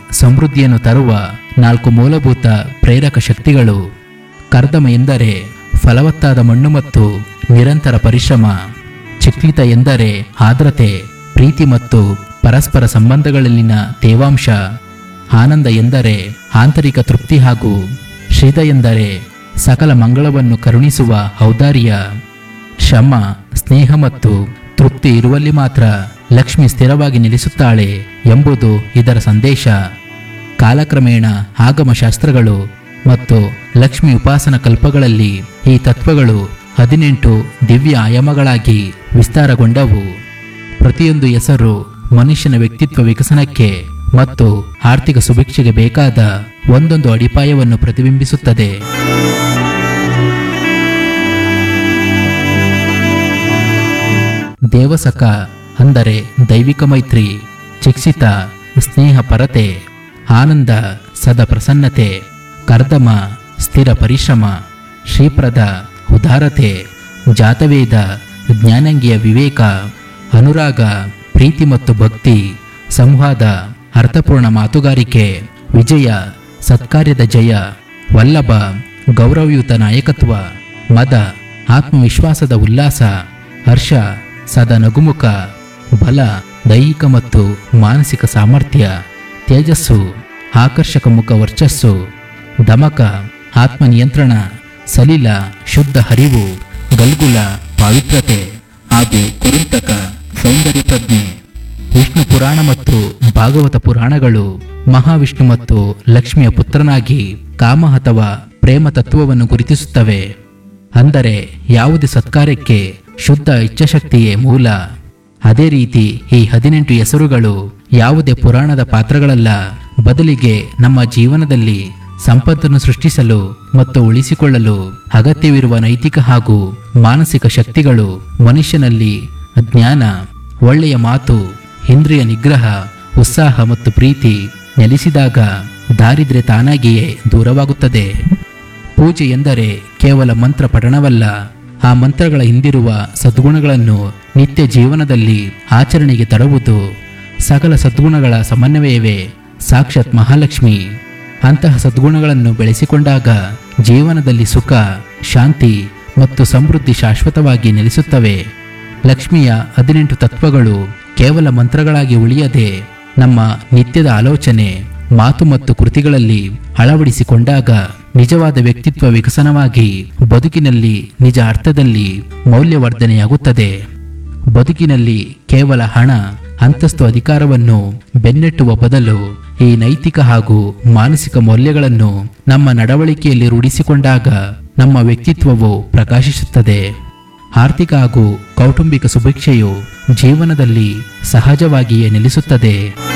ಸಮೃದ್ಧಿಯನ್ನು ತರುವ ನಾಲ್ಕು ಮೂಲಭೂತ ಪ್ರೇರಕ ಶಕ್ತಿಗಳು ಕರ್ದಮ ಎಂದರೆ ಫಲವತ್ತಾದ ಮಣ್ಣು ಮತ್ತು ನಿರಂತರ ಪರಿಶ್ರಮ ಚಿಕ್ಲಿತ ಎಂದರೆ ಆರ್ದ್ರತೆ ಪ್ರೀತಿ ಮತ್ತು ಪರಸ್ಪರ ಸಂಬಂಧಗಳಲ್ಲಿನ ತೇವಾಂಶ ಆನಂದ ಎಂದರೆ ಆಂತರಿಕ ತೃಪ್ತಿ ಹಾಗೂ ಶ್ರಿತ ಎಂದರೆ ಸಕಲ ಮಂಗಳವನ್ನು ಕರುಣಿಸುವ ಔದಾರ್ಯ ಶ್ರಮ ಸ್ನೇಹ ಮತ್ತು ತೃಪ್ತಿ ಇರುವಲ್ಲಿ ಮಾತ್ರ ಲಕ್ಷ್ಮಿ ಸ್ಥಿರವಾಗಿ ನಿಲ್ಲಿಸುತ್ತಾಳೆ ಎಂಬುದು ಇದರ ಸಂದೇಶ ಕಾಲಕ್ರಮೇಣ ಆಗಮ ಶಾಸ್ತ್ರಗಳು ಮತ್ತು ಲಕ್ಷ್ಮಿ ಉಪಾಸನ ಕಲ್ಪಗಳಲ್ಲಿ ಈ ತತ್ವಗಳು ಹದಿನೆಂಟು ದಿವ್ಯ ಆಯಾಮಗಳಾಗಿ ವಿಸ್ತಾರಗೊಂಡವು ಪ್ರತಿಯೊಂದು ಹೆಸರು ಮನುಷ್ಯನ ವ್ಯಕ್ತಿತ್ವ ವಿಕಸನಕ್ಕೆ ಮತ್ತು ಆರ್ಥಿಕ ಸುಭಿಕ್ಷೆಗೆ ಬೇಕಾದ ಒಂದೊಂದು ಅಡಿಪಾಯವನ್ನು ಪ್ರತಿಬಿಂಬಿಸುತ್ತದೆ ದೇವಸಕ ಅಂದರೆ ದೈವಿಕ ಮೈತ್ರಿ ಚಿಕ್ಸಿತ ಸ್ನೇಹ ಪರತೆ ಆನಂದ ಸದ ಪ್ರಸನ್ನತೆ ಕರ್ದಮ ಸ್ಥಿರ ಪರಿಶ್ರಮ ಶ್ರೀಪ್ರದ ಉದಾರತೆ ಜಾತವೇದ ಜ್ಞಾನಂಗಿಯ ವಿವೇಕ ಅನುರಾಗ ಪ್ರೀತಿ ಮತ್ತು ಭಕ್ತಿ ಸಂವಾದ ಅರ್ಥಪೂರ್ಣ ಮಾತುಗಾರಿಕೆ ವಿಜಯ ಸತ್ಕಾರ್ಯದ ಜಯ ವಲ್ಲಭ ಗೌರವಯುತ ನಾಯಕತ್ವ ಮದ ಆತ್ಮವಿಶ್ವಾಸದ ಉಲ್ಲಾಸ ಹರ್ಷ ಸದಾ ನಗುಮುಖ ಬಲ ದೈಹಿಕ ಮತ್ತು ಮಾನಸಿಕ ಸಾಮರ್ಥ್ಯ ತೇಜಸ್ಸು ಆಕರ್ಷಕ ಮುಖ ವರ್ಚಸ್ಸು ದಮಕ ಆತ್ಮನಿಯಂತ್ರಣ ಸಲಿಲ ಶುದ್ಧ ಹರಿವು ಗಲ್ಗುಲ ಪಾವಿತ್ರತೆ ಹಾಗೂ ಕುರುಂತಕ ಸೌಂದರ್ಯ ಪ್ರಜ್ಞೆ ವಿಷ್ಣು ಪುರಾಣ ಮತ್ತು ಭಾಗವತ ಪುರಾಣಗಳು ಮಹಾವಿಷ್ಣು ಮತ್ತು ಲಕ್ಷ್ಮಿಯ ಪುತ್ರನಾಗಿ ಕಾಮ ಅಥವಾ ಪ್ರೇಮ ತತ್ವವನ್ನು ಗುರುತಿಸುತ್ತವೆ ಅಂದರೆ ಯಾವುದೇ ಸತ್ಕಾರ್ಯಕ್ಕೆ ಶುದ್ಧ ಇಚ್ಛಾಶಕ್ತಿಯೇ ಮೂಲ ಅದೇ ರೀತಿ ಈ ಹದಿನೆಂಟು ಹೆಸರುಗಳು ಯಾವುದೇ ಪುರಾಣದ ಪಾತ್ರಗಳಲ್ಲ ಬದಲಿಗೆ ನಮ್ಮ ಜೀವನದಲ್ಲಿ ಸಂಪತ್ತನ್ನು ಸೃಷ್ಟಿಸಲು ಮತ್ತು ಉಳಿಸಿಕೊಳ್ಳಲು ಅಗತ್ಯವಿರುವ ನೈತಿಕ ಹಾಗೂ ಮಾನಸಿಕ ಶಕ್ತಿಗಳು ಮನುಷ್ಯನಲ್ಲಿ ಜ್ಞಾನ ಒಳ್ಳೆಯ ಮಾತು ಇಂದ್ರಿಯ ನಿಗ್ರಹ ಉತ್ಸಾಹ ಮತ್ತು ಪ್ರೀತಿ ನೆಲೆಸಿದಾಗ ದಾರಿದ್ರ್ಯ ತಾನಾಗಿಯೇ ದೂರವಾಗುತ್ತದೆ ಪೂಜೆ ಎಂದರೆ ಕೇವಲ ಮಂತ್ರ ಪಠಣವಲ್ಲ ಆ ಮಂತ್ರಗಳ ಹಿಂದಿರುವ ಸದ್ಗುಣಗಳನ್ನು ನಿತ್ಯ ಜೀವನದಲ್ಲಿ ಆಚರಣೆಗೆ ತರುವುದು ಸಕಲ ಸದ್ಗುಣಗಳ ಸಮನ್ವಯವೇ ಸಾಕ್ಷಾತ್ ಮಹಾಲಕ್ಷ್ಮಿ ಅಂತಹ ಸದ್ಗುಣಗಳನ್ನು ಬೆಳೆಸಿಕೊಂಡಾಗ ಜೀವನದಲ್ಲಿ ಸುಖ ಶಾಂತಿ ಮತ್ತು ಸಮೃದ್ಧಿ ಶಾಶ್ವತವಾಗಿ ನೆಲೆಸುತ್ತವೆ ಲಕ್ಷ್ಮಿಯ ಹದಿನೆಂಟು ತತ್ವಗಳು ಕೇವಲ ಮಂತ್ರಗಳಾಗಿ ಉಳಿಯದೆ ನಮ್ಮ ನಿತ್ಯದ ಆಲೋಚನೆ ಮಾತು ಮತ್ತು ಕೃತಿಗಳಲ್ಲಿ ಅಳವಡಿಸಿಕೊಂಡಾಗ ನಿಜವಾದ ವ್ಯಕ್ತಿತ್ವ ವಿಕಸನವಾಗಿ ಬದುಕಿನಲ್ಲಿ ನಿಜ ಅರ್ಥದಲ್ಲಿ ಮೌಲ್ಯವರ್ಧನೆಯಾಗುತ್ತದೆ ಬದುಕಿನಲ್ಲಿ ಕೇವಲ ಹಣ ಅಂತಸ್ತು ಅಧಿಕಾರವನ್ನು ಬೆನ್ನಟ್ಟುವ ಬದಲು ಈ ನೈತಿಕ ಹಾಗೂ ಮಾನಸಿಕ ಮೌಲ್ಯಗಳನ್ನು ನಮ್ಮ ನಡವಳಿಕೆಯಲ್ಲಿ ರೂಢಿಸಿಕೊಂಡಾಗ ನಮ್ಮ ವ್ಯಕ್ತಿತ್ವವು ಪ್ರಕಾಶಿಸುತ್ತದೆ ಆರ್ಥಿಕ ಹಾಗೂ ಕೌಟುಂಬಿಕ ಸುಭಿಕ್ಷೆಯು ಜೀವನದಲ್ಲಿ ಸಹಜವಾಗಿಯೇ ನೆಲೆಸುತ್ತದೆ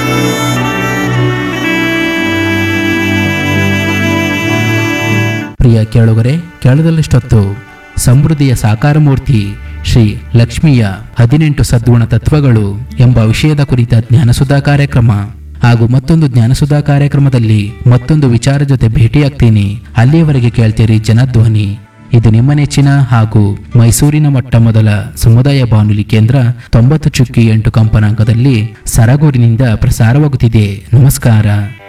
ಪ್ರಿಯ ಕೇಳುಗರೆ ಕೇಳದಲ್ಲಿಷ್ಟೊತ್ತು ಸಮೃದ್ಧಿಯ ಸಾಕಾರ ಮೂರ್ತಿ ಶ್ರೀ ಲಕ್ಷ್ಮಿಯ ಹದಿನೆಂಟು ಸದ್ಗುಣ ತತ್ವಗಳು ಎಂಬ ವಿಷಯದ ಕುರಿತ ಜ್ಞಾನಸುಧಾ ಕಾರ್ಯಕ್ರಮ ಹಾಗೂ ಮತ್ತೊಂದು ಜ್ಞಾನಸುಧಾ ಕಾರ್ಯಕ್ರಮದಲ್ಲಿ ಮತ್ತೊಂದು ವಿಚಾರ ಜೊತೆ ಭೇಟಿಯಾಗ್ತೀನಿ ಅಲ್ಲಿಯವರೆಗೆ ಕೇಳ್ತೀರಿ ಜನಧ್ವನಿ ಇದು ನಿಮ್ಮ ನೆಚ್ಚಿನ ಹಾಗೂ ಮೈಸೂರಿನ ಮೊಟ್ಟ ಮೊದಲ ಸಮುದಾಯ ಬಾನುಲಿ ಕೇಂದ್ರ ತೊಂಬತ್ತು ಚುಕ್ಕಿ ಎಂಟು ಕಂಪನಾಂಕದಲ್ಲಿ ಸರಗೂರಿನಿಂದ ಪ್ರಸಾರವಾಗುತ್ತಿದೆ ನಮಸ್ಕಾರ